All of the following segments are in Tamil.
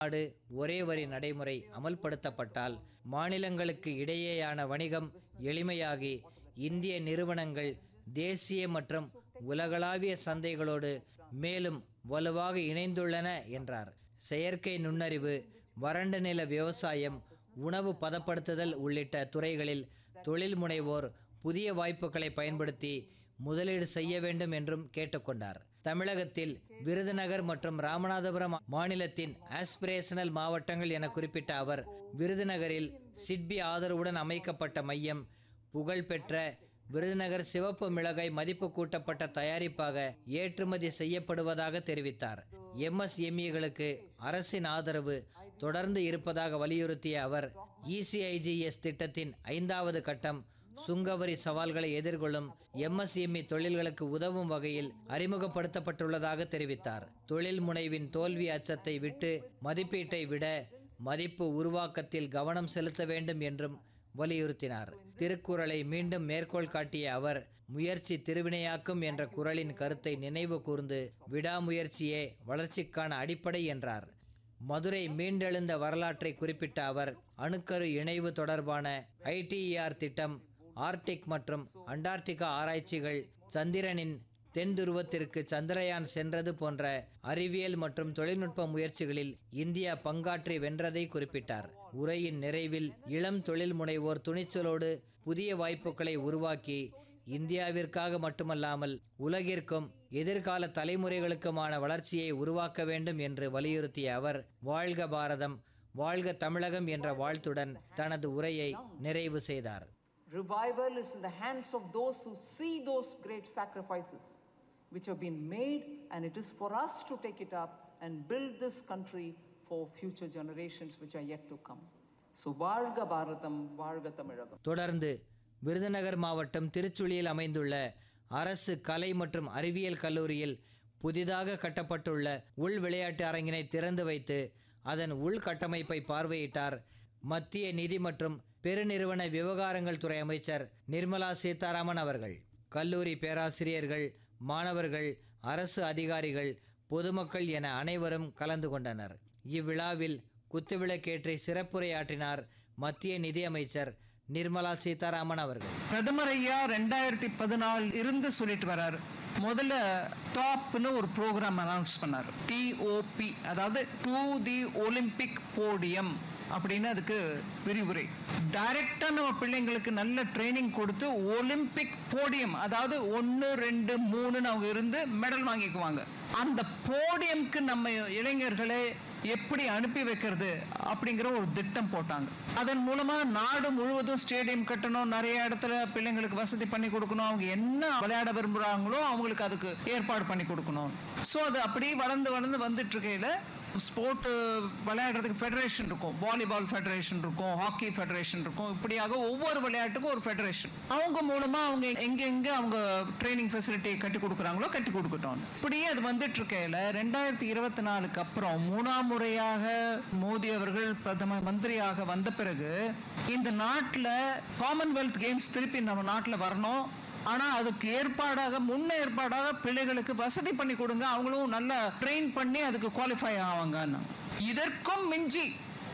நாடு ஒரே வரி நடைமுறை அமல்படுத்தப்பட்டால் மாநிலங்களுக்கு இடையேயான வணிகம் எளிமையாகி இந்திய நிறுவனங்கள் தேசிய மற்றும் உலகளாவிய சந்தைகளோடு மேலும் வலுவாக இணைந்துள்ளன என்றார் செயற்கை நுண்ணறிவு வறண்ட நில விவசாயம் உணவு பதப்படுத்துதல் உள்ளிட்ட துறைகளில் தொழில் முனைவோர் புதிய வாய்ப்புகளை பயன்படுத்தி முதலீடு செய்ய வேண்டும் என்றும் கேட்டுக்கொண்டார் தமிழகத்தில் விருதுநகர் மற்றும் ராமநாதபுரம் மாநிலத்தின் ஆஸ்பிரேஷனல் மாவட்டங்கள் என குறிப்பிட்ட அவர் விருதுநகரில் சிட்பி ஆதரவுடன் அமைக்கப்பட்ட மையம் புகழ்பெற்ற விருதுநகர் சிவப்பு மிளகாய் மதிப்பு கூட்டப்பட்ட தயாரிப்பாக ஏற்றுமதி செய்யப்படுவதாக தெரிவித்தார் எம்எஸ்எம்இகளுக்கு அரசின் ஆதரவு தொடர்ந்து இருப்பதாக வலியுறுத்திய அவர் இசிஐஜிஎஸ் திட்டத்தின் ஐந்தாவது கட்டம் சுங்கவரி சவால்களை எதிர்கொள்ளும் எம்எஸ்எம்இ தொழில்களுக்கு உதவும் வகையில் அறிமுகப்படுத்தப்பட்டுள்ளதாக தெரிவித்தார் தொழில் முனைவின் தோல்வி அச்சத்தை விட்டு மதிப்பீட்டை விட மதிப்பு உருவாக்கத்தில் கவனம் செலுத்த வேண்டும் என்றும் வலியுறுத்தினார் திருக்குறளை மீண்டும் மேற்கோள் காட்டிய அவர் முயற்சி திருவினையாக்கும் என்ற குறளின் கருத்தை நினைவு கூர்ந்து விடாமுயற்சியே வளர்ச்சிக்கான அடிப்படை என்றார் மதுரை மீண்டெழுந்த வரலாற்றை குறிப்பிட்ட அவர் அணுக்கரு இணைவு தொடர்பான ஐடிஇஆர் திட்டம் ஆர்டிக் மற்றும் அண்டார்டிகா ஆராய்ச்சிகள் சந்திரனின் தென் துருவத்திற்கு சந்திரயான் சென்றது போன்ற அறிவியல் மற்றும் தொழில்நுட்ப முயற்சிகளில் இந்தியா பங்காற்றி வென்றதை குறிப்பிட்டார் உரையின் நிறைவில் இளம் தொழில் முனைவோர் துணிச்சலோடு புதிய வாய்ப்புகளை உருவாக்கி இந்தியாவிற்காக மட்டுமல்லாமல் உலகிற்கும் எதிர்கால தலைமுறைகளுக்குமான வளர்ச்சியை உருவாக்க வேண்டும் என்று வலியுறுத்திய அவர் வாழ்க பாரதம் வாழ்க தமிழகம் என்ற வாழ்த்துடன் தனது உரையை நிறைவு செய்தார் Revival is in the hands of those who see those great sacrifices which have been made, and it is for us to take it up and build this country for future generations which are yet to come. So, Varga Bharatam, Varga Tamilagam. தொடர்ந்து விருதுநகர் மாவட்டம் திருச்சுழியில் அமைந்துள்ள அரசு கலை மற்றும் அறிவியல் கல்லூரியில் புதிதாக கட்டப்பட்டுள்ள உள் விளையாட்டு அரங்கினை திறந்து வைத்து அதன் உள்கட்டமைப்பை பார்வையிட்டார் மத்திய நிதி மற்றும் பெருநிறுவன விவகாரங்கள் துறை அமைச்சர் நிர்மலா சீதாராமன் அவர்கள் கல்லூரி பேராசிரியர்கள் மாணவர்கள் அரசு அதிகாரிகள் பொதுமக்கள் என அனைவரும் கலந்து கொண்டனர் இவ்விழாவில் குத்துவிளக்கேற்றி சிறப்புரையாற்றினார் மத்திய நிதியமைச்சர் நிர்மலா சீதாராமன் அவர்கள் பிரதமர் ஐயா ரெண்டாயிரத்தி பதினாலு இருந்து சொல்லிட்டு வர்றாரு முதல்ல டாப்னு ஒரு ப்ரோக்ராம் அனௌன்ஸ் பண்ணார் டிஓபி அதாவது டு தி ஒலிம்பிக் போடியம் அப்படின்னு அதுக்கு விரிவுரை டைரக்டா நம்ம பிள்ளைங்களுக்கு நல்ல ட்ரைனிங் கொடுத்து ஒலிம்பிக் போடியம் அதாவது ஒன்று ரெண்டு மூணுன்னு அவங்க இருந்து மெடல் வாங்கிக்குவாங்க அந்த போடியம்க்கு நம்ம இளைஞர்களை எப்படி அனுப்பி வைக்கிறது அப்படிங்கிற ஒரு திட்டம் போட்டாங்க அதன் மூலமா நாடு முழுவதும் ஸ்டேடியம் கட்டணும் நிறைய இடத்துல பிள்ளைங்களுக்கு வசதி பண்ணி கொடுக்கணும் அவங்க என்ன விளையாட விரும்புறாங்களோ அவங்களுக்கு அதுக்கு ஏற்பாடு பண்ணி கொடுக்கணும் ஸோ அது அப்படியே வளர்ந்து வளர்ந்து வந்துட்டு இருக்கையில ஸ்போர்ட் விளையாடுறதுக்கு ஃபெடரேஷன் இருக்கும் வாலிபால் ஃபெடரேஷன் இருக்கும் ஹாக்கி ஃபெடரேஷன் இருக்கும் இப்படியாக ஒவ்வொரு விளையாட்டுக்கும் ஒரு ஃபெடரேஷன் அவங்க மூலமா அவங்க எங்கெங்க அவங்க ட்ரைனிங் ஃபெசிலிட்டி கட்டி கொடுக்குறாங்களோ கட்டி கொடுக்கட்டும் இப்படியே அது வந்துட்டு இருக்கையில ரெண்டாயிரத்தி இருபத்தி நாலுக்கு அப்புறம் மூணாம் முறையாக மோடி அவர்கள் பிரதம மந்திரியாக வந்த பிறகு இந்த நாட்டில் காமன்வெல்த் கேம்ஸ் திருப்பி நம்ம நாட்டில் வரணும் ஆனா அதுக்கு ஏற்பாடாக முன்ன ஏற்பாடாக பிள்ளைகளுக்கு வசதி பண்ணி கொடுங்க அவங்களும் நல்லா ட்ரெயின் பண்ணி அதுக்கு குவாலிஃபை ஆவாங்க இதற்கும் மிஞ்சி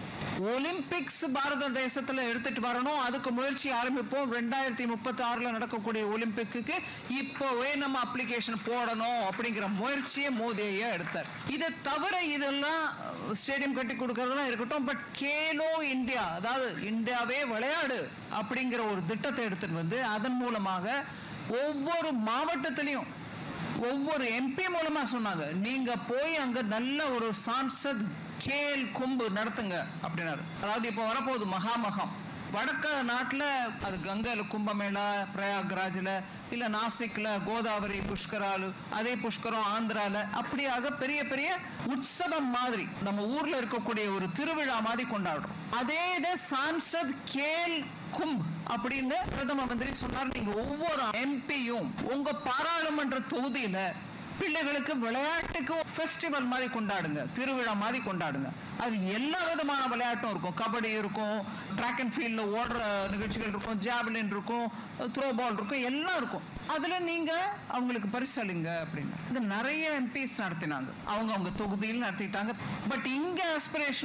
ஒலிம்பிக்ஸ் பாரத தேசத்துல எடுத்துட்டு வரணும் அதுக்கு முயற்சி ஆரம்பிப்போம் ரெண்டாயிரத்தி முப்பத்தி ஆறுல நடக்கக்கூடிய ஒலிம்பிக்கு இப்போவே நம்ம அப்ளிகேஷன் போடணும் அப்படிங்கிற முயற்சியை மோடி ஐயா எடுத்தார் இதை தவிர இதெல்லாம் ஸ்டேடியம் கட்டி கொடுக்கறதெல்லாம் இருக்கட்டும் பட் கேலோ இந்தியா அதாவது இந்தியாவே விளையாடு அப்படிங்கிற ஒரு திட்டத்தை எடுத்துட்டு வந்து அதன் மூலமாக ஒவ்வொரு மாவட்டத்திலையும் ஒவ்வொரு எம்பி மூலமா சொன்னாங்க நீங்க போய் அங்க நல்ல ஒரு சான்சத் கேல் கும்பு நடத்துங்க அப்படின்னாரு அதாவது இப்போ வரப்போகுது மகாமகம் வடக்க நாட்டில் அது கங்கையில் கும்பமேளா பிரயாக்ராஜில் இல்லை நாசிக்கில் கோதாவரி புஷ்கராலு அதே புஷ்கரம் ஆந்திரால அப்படியாக பெரிய பெரிய உற்சவம் மாதிரி நம்ம ஊர்ல இருக்கக்கூடிய ஒரு திருவிழா மாதிரி கொண்டாடுறோம் அதே இதை சான்சத் கேல் கும்ப் அப்படின்னு பிரதம மந்திரி சொன்னார் நீங்க ஒவ்வொரு எம்பியும் உங்க பாராளுமன்ற தொகுதியில பிள்ளைகளுக்கு விளையாட்டுக்கு ஃபெஸ்டிவல் மாதிரி கொண்டாடுங்க திருவிழா மாதிரி கொண்டாடுங்க அது எல்லா விதமான விளையாட்டும் இருக்கும் கபடி இருக்கும் ட்ராக் அண்ட் ஃபீல்டில் ஓடுற நிகழ்ச்சிகள் இருக்கும் ஜாவலின் இருக்கும் த்ரோ பால் இருக்கும் எல்லாம் இருக்கும் அதுல நீங்க அவங்களுக்கு பரிசளிங்க அப்படின்னு இது நிறைய எம்பிஸ் நடத்தினாங்க அவங்க அவங்க தொகுதியில் நடத்திட்டாங்க பட் இங்க ஆஸ்பிரேஷன்